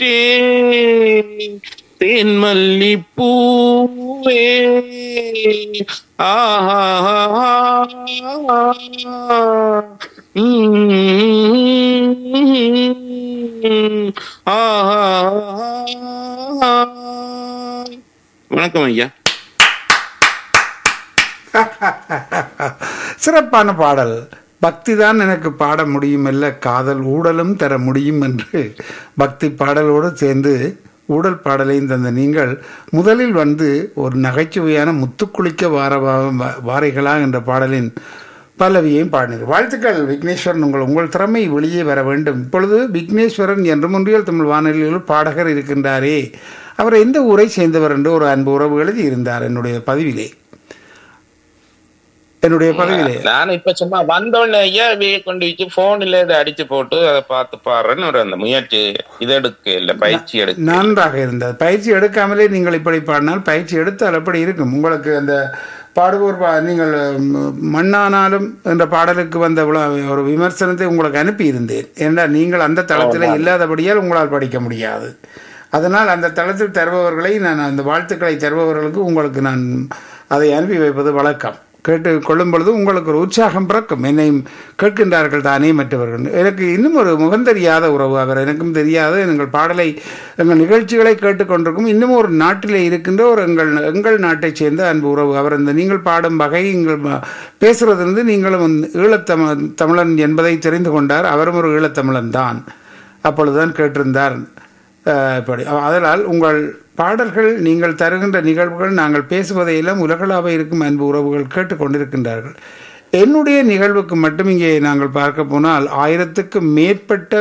தேன்மல்லி பூவே ஆஹா ஆஹா வணக்கம் ஐயா சிறப்பான பாடல் பக்தி தான் எனக்கு பாட முடியும் அல்ல காதல் ஊடலும் தர முடியும் என்று பக்தி பாடலோடு சேர்ந்து ஊடல் பாடலையும் தந்த நீங்கள் முதலில் வந்து ஒரு நகைச்சுவையான முத்துக்குளிக்க வார வா- வாரைகளா என்ற பாடலின் பல்லவியையும் பாடினது வாழ்த்துக்கள் விக்னேஸ்வரன் உங்கள் உங்கள் திறமை வெளியே வர வேண்டும் இப்பொழுது விக்னேஸ்வரன் என்று முன்றியல் தமிழ் வானொலியில் பாடகர் இருக்கின்றாரே அவர் எந்த ஊரை சேர்ந்தவர் என்று ஒரு அன்பு உறவு எழுதி இருந்தார் என்னுடைய பதிவிலே என்னுடைய பதிவிலே நான் இப்ப சும்மா வந்தோடனே ஐயா இவைய கொண்டு வச்சு போன்ல இதை அடிச்சு போட்டு அதை பார்த்து பாடுறேன்னு ஒரு அந்த முயற்சி இது எடுக்க இல்ல பயிற்சி எடுக்க நன்றாக இருந்தது பயிற்சி எடுக்காமலே நீங்கள் இப்படி பாடினால் பயிற்சி எடுத்தால் அப்படி இருக்கும் உங்களுக்கு அந்த பாடுவோர் பா- நீங்கள் ம், மண்ணானாலும் என்ற பாடலுக்கு வந்த விழா- ஒரு விமர்சனத்தை உங்களுக்கு அனுப்பி இருந்தேன் ஏனென்றால் நீங்கள் அந்த தளத்தில் இல்லாதபடியால் உங்களால் படிக்க முடியாது அதனால் அந்த தளத்தில் தருபவர்களை நான் அந்த வாழ்த்துக்களை தருபவர்களுக்கு உங்களுக்கு நான் அதை அனுப்பி வைப்பது வழக்கம் கேட்டு கொள்ளும் பொழுது உங்களுக்கு ஒரு உற்சாகம் பிறக்கும் என்னையும் கேட்கின்றார்கள் தானே மற்றவர்கள் எனக்கு இன்னும் ஒரு முகம் தெரியாத உறவு அவர் எனக்கும் தெரியாத எங்கள் பாடலை எங்கள் நிகழ்ச்சிகளை கேட்டுக்கொண்டிருக்கும் இன்னும் ஒரு நாட்டிலே இருக்கின்ற ஒரு எங்கள் எங்கள் நாட்டைச் சேர்ந்த அன்பு உறவு அவர் இந்த நீங்கள் பாடும் வகை நீங்கள் ம- பேசுறதிலிருந்து நீங்களும் வந்து ஈழத்தம தமிழன் என்பதை தெரிந்து கொண்டார் அவரும் ஒரு ஈழத்தமிழன் தான் அப்பொழுதுதான் கேட்டிருந்தார் அஹ், இப்படி அதனால் உங்கள் பாடல்கள் நீங்கள் தருகின்ற நிகழ்வுகள் நாங்கள் பேசுவதையெல்லாம் உலகளாவ இருக்கும் அன்பு உறவுகள் கேட்டுக்கொண்டிருக்கின்றார்கள் என்னுடைய நிகழ்வுக்கு மட்டும் இங்கே நாங்கள் பார்க்க போனால் ஆயிரத்துக்கு மேற்பட்ட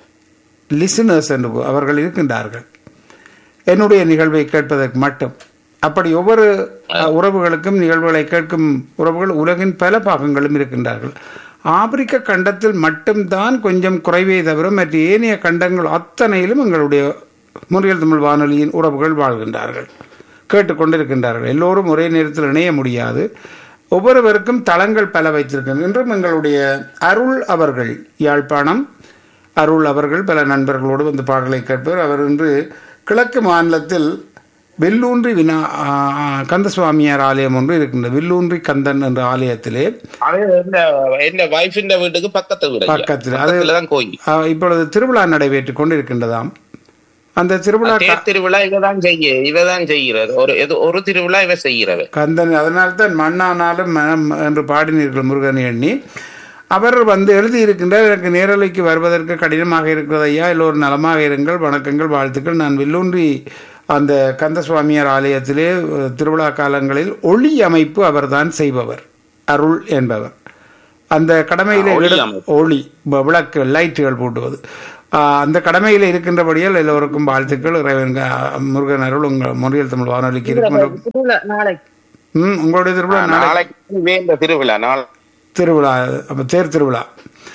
லிசனர்ஸ் என்று அவர்கள் இருக்கின்றார்கள் என்னுடைய நிகழ்வை கேட்பதற்கு மட்டும் அப்படி ஒவ்வொரு அஹ், உறவுகளுக்கும் நிகழ்வுகளை கேட்கும் உறவுகள் உலகின் பல பாகங்களும் இருக்கின்றார்கள் ஆப்பிரிக்க கண்டத்தில் மட்டும்தான் கொஞ்சம் குறைவே தவிர மற்ற ஏனைய கண்டங்கள் அத்தனையிலும் எங்களுடைய முறையில் தமிழ் வானொலியின் உறவுகள் வாழ்கின்றார்கள் கேட்டுக்கொண்டிருக்கின்றார்கள் எல்லோரும் ஒரே நேரத்தில் இணைய முடியாது ஒவ்வொருவருக்கும் தளங்கள் பல வைத்திருக்கின்றன இன்றும் எங்களுடைய அருள் அவர்கள் யாழ்ப்பாணம் அருள் அவர்கள் பல நண்பர்களோடு வந்து பாடலை கேட்பவர் அவர் இன்று கிழக்கு மாநிலத்தில் வில்லூன்றி வினா ஆ, ஆ, கந்தசுவாமியார் ஆலயம் ஒன்று இருக்கின்றது வில்லூன்றி கந்தன் என்ற ஆலயத்திலே அது என்ன என்ன வைஃபின் வீட்டுக்கு பக்கத்து வீடு ஐயா. பக்கத்தில் அது பக்கத்துல தான் கோயில் ஆ, இப்பொழுது திருவிழா நடைபெற்றுக் கொண்டிருக்கின்றதாம் அந்த திருவிழா க- தேர் திருவிழா இவதான் செய்ய இவதான் செய்கிறது ஒரு எது ஒரு திருவிழா இவ செய்கிறது கந்தன் அதனால்தான் மண்ணானாலும் மனம் என்று பாடினீர்கள் முருகன் எண்ணி அவர் வந்து எழுதியிருக்கின்றார் எனக்கு நேரலைக்கு வருவதற்கு கடினமாக இருக்கிறது ஐயா எல்லோரும் நலமாக இருங்கள் வணக்கங்கள் வாழ்த்துக்கள் நான் வில்லூன்றி அந்த கந்தசுவாமியார் ஆலயத்திலே அஹ், திருவிழா காலங்களில் ஒளி அமைப்பு அவர்தான் செய்பவர் அருள் என்பவர் அந்த கடமையில ஆ, ஒளி ஈடு- அமைப்பு. ஒளி வ- விளக்கு லைட்டுகள் பூட்டுவது ஆ, அந்த கடமையில் இருக்கின்றபடியால் எல்லோருக்கும் வாழ்த்துக்கள் இறைவன் க- முருகன் அருள் உங்கள் முறையில் தமிழ் வானொலிக்கு இருக்கும் திருவிழா நாளைக்கு ம் உங்களுடைய திருவிழா நாளை நாளைக்கு வேந்த திருவிழா நாளை திருவிழா அப்ப தேர் திருவிழா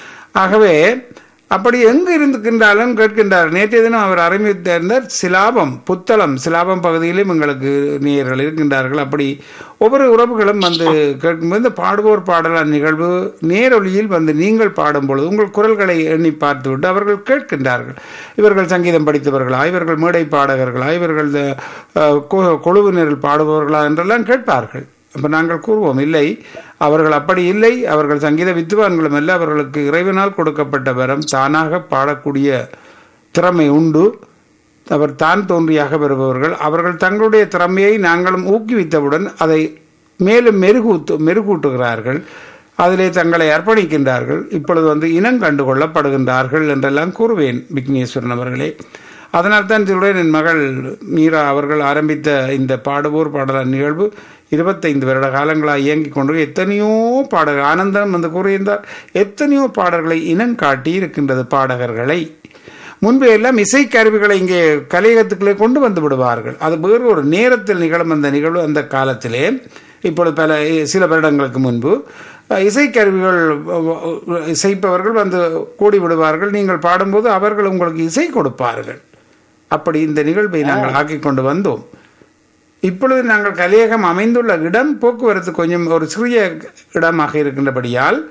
ஆகவே அப்படி எங்கு இருக்கின்றாலும் கேட்கின்றார் நேற்றைய தினம் அவர் அறிவித்திருந்தார் சிலாபம் புத்தளம் சிலாபம் பகுதியிலும் எங்களுக்கு நேயர்கள் இருக்கின்றார்கள் அப்படி ஒவ்வொரு உறவுகளும் வந்து கேட்கும்போது இந்த பாடுவோர் பாடலான் நிகழ்வு நேரொலியில் வந்து நீங்கள் பாடும் பொழுது உங்கள் குரல்களை எண்ணி பார்த்துவிட்டு அவர்கள் கேட்கின்றார்கள் இவர்கள் சங்கீதம் படித்தவர்களா இவர்கள் மேடை பாடகர்களா இவர்கள் இந்த, அஹ், கு- குழுவினரில் பாடுபவர்களா என்றெல்லாம் கேட்பார்கள் அப்போ நாங்கள் கூறுவோம் இல்லை அவர்கள் அப்படி இல்லை அவர்கள் சங்கீத வித்துவான்களும் அல்ல அவர்களுக்கு இறைவனால் கொடுக்கப்பட்ட வரம் தானாக பாடக்கூடிய திறமை உண்டு அவர் தான் தோன்றியாக வருபவர்கள் அவர்கள் தங்களுடைய திறமையை நாங்களும் ஊக்குவித்தவுடன் அதை மேலும் மெருகூத்து மெருகூட்டுகிறார்கள் அதிலே தங்களை அர்ப்பணிக்கின்றார்கள் இப்பொழுது வந்து இனம் கண்டு கொள்ளப்படுகின்றார்கள் என்றெல்லாம் கூறுவேன் விக்னேஸ்வரன் அவர்களே அதனால் தான் சொல்றேன் என் மகள் மீரா அவர்கள் ஆரம்பித்த இந்த பாடுவோர் பாடலார் நிகழ்வு இருபத்தைந்து வருட காலங்களாக இயங்கிக் கொண்டு எத்தனையோ பாடகர் ஆனந்தம் வந்து கூறியிருந்தார் எத்தனையோ பாடல்களை இனம் காட்டி இருக்கின்றது பாடகர்களை முன்பு எல்லாம் இசைக்கருவிகளை இங்கே கலையகத்துக்குள்ளே கொண்டு வந்து விடுவார்கள் அது வேறு ஒரு நேரத்தில் நிகழும் அந்த நிகழ்வு அந்த காலத்திலே இப்பொழுது பல சில வருடங்களுக்கு முன்பு அஹ், இசைக்கருவிகள் அஹ், இசைப்பவர்கள் வந்து கூடி விடுவார்கள் நீங்கள் பாடும்போது அவர்கள் உங்களுக்கு இசை கொடுப்பார்கள் அப்படி இந்த நிகழ்வை நாங்கள் ஆக்கிக் கொண்டு வந்தோம் இப்பொழுது நாங்கள் கலியகம் அமைந்துள்ள இடம் போக்குவரத்து கொஞ்சம் ஒரு சிறிய இடமாக இருக்கின்றபடியால்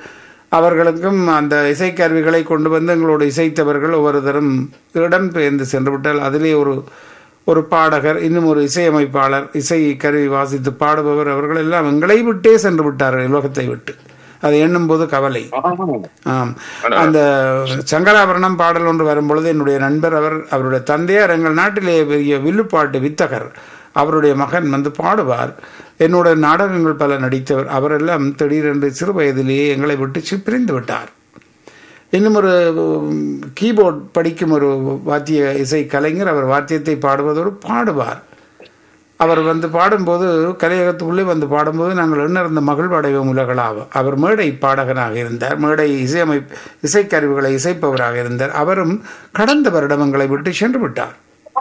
அவர்களுக்கும் அந்த இசைக்கருவிகளை கொண்டு வந்து எங்களோடு இசைத்தவர்கள் ஒவ்வொரு தரம் இடம் பெயர்ந்து சென்று விட்டால் அதிலே ஒரு ஒரு பாடகர் இன்னும் ஒரு இசையமைப்பாளர் இசை கருவி வாசித்து பாடுபவர் அவர்கள் எல்லாம் எங்களை விட்டே சென்று விட்டார்கள் உலகத்தை விட்டு அதை எண்ணும் போது கவலை ஆம் அந்த சங்கராபரணம் பாடல் ஒன்று வரும்பொழுது என்னுடைய நண்பர் அவர் அவருடைய தந்தையார் எங்கள் நாட்டிலே பெரிய வில்லுப்பாட்டு வித்தகர் அவருடைய மகன் வந்து பாடுவார் என்னோட நாடகங்கள் பல நடித்தவர் அவரெல்லாம் திடீரென்று சிறு வயதிலேயே எங்களை விட்டு சி- பிரிந்து விட்டார் இன்னும் ஒரு கீபோர்ட் படிக்கும் ஒரு வாத்திய இசை கலைஞர் அவர் வாத்தியத்தை பாடுவதோடு பாடுவார் அவர் வந்து பாடும்போது கலையகத்துக்குள்ளே வந்து பாடும்போது நாங்கள் எண்ணறிந்த மகிழ்வடைவோம் உலகளாக அவர் மேடை பாடகனாக இருந்தார் மேடை இசையமை இசைக்கருவிகளை இசைப்பவராக இருந்தார் அவரும் கடந்த வருடம் எங்களை விட்டு சென்று விட்டார்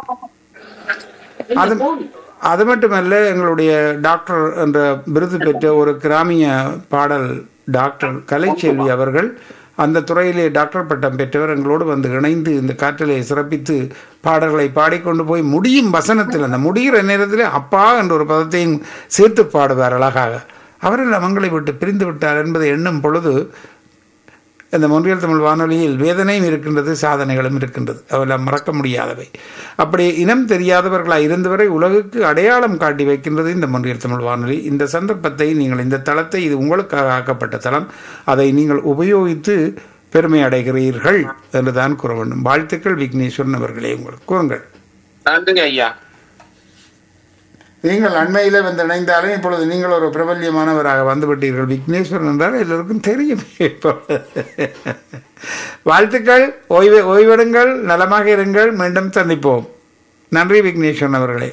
அது அது மட்டுமல்ல எங்களுடைய டாக்டர் என்ற விருது பெற்ற ஒரு கிராமிய பாடல் டாக்டர் கலைச்செல்வி அவர்கள் அந்த துறையிலே டாக்டர் பட்டம் பெற்றவர் எங்களோடு வந்து இணைந்து இந்த காற்றிலே சிறப்பித்து பாடல்களை பாடிக்கொண்டு போய் முடியும் வசனத்தில் அந்த முடிகிற நேரத்தில் அப்பா என்ற ஒரு பதத்தையும் சேர்த்து பாடுவார் அழகாக அவர்கள் அவங்களை விட்டு பிரிந்து விட்டார் என்பதை எண்ணும் பொழுது இந்த மொன்றியல் தமிழ் வானொலியில் வேதனையும் இருக்கின்றது சாதனைகளும் இருக்கின்றது அவெல்லாம் மறக்க முடியாதவை அப்படி இனம் தெரியாதவர்களாய் இருந்தவரை உலகுக்கு அடையாளம் காட்டி வைக்கின்றது இந்த மொன்றியல் தமிழ் வானொலி இந்த சந்தர்ப்பத்தை நீங்கள் இந்த தளத்தை இது உங்களுக்காக ஆக்கப்பட்ட தளம் அதை நீங்கள் உபயோகித்து பெருமை அடைகிறீர்கள் என்றுதான் கூற வேண்டும் வாழ்த்துக்கள் விக்னேஸ்வரன் அவர்களே உங்களுக்கு கூறுங்கள் நன்றிங்க ஐயா நீங்கள் அண்மையிலே வந்து இணைந்தாலும் இப்பொழுது நீங்கள் ஒரு பிரபல்யமானவராக வந்துவிட்டீர்கள் விக்னேஸ்வரன் என்றால் எல்லோருக்கும் தெரியும் இப்போ வாழ்த்துக்கள் ஓய்வு ஓய்வெடுங்கள் நலமாக இருங்கள் மீண்டும் சந்திப்போம் நன்றி விக்னேஸ்வரன் அவர்களே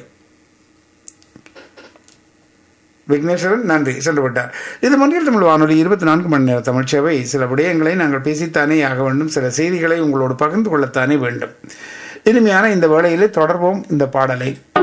விக்னேஸ்வரன் நன்றி சென்று விட்டார் இது மொழியில் தமிழ் வானொலி இருபத்தி நான்கு மணி நேர தமிழ் சேவை சில விடயங்களை நாங்கள் பேசித்தானே ஆக வேண்டும் சில செய்திகளை உங்களோடு பகிர்ந்து கொள்ளத்தானே வேண்டும் இனிமையான இந்த வேளையிலே தொடர்வோம் இந்த பாடலை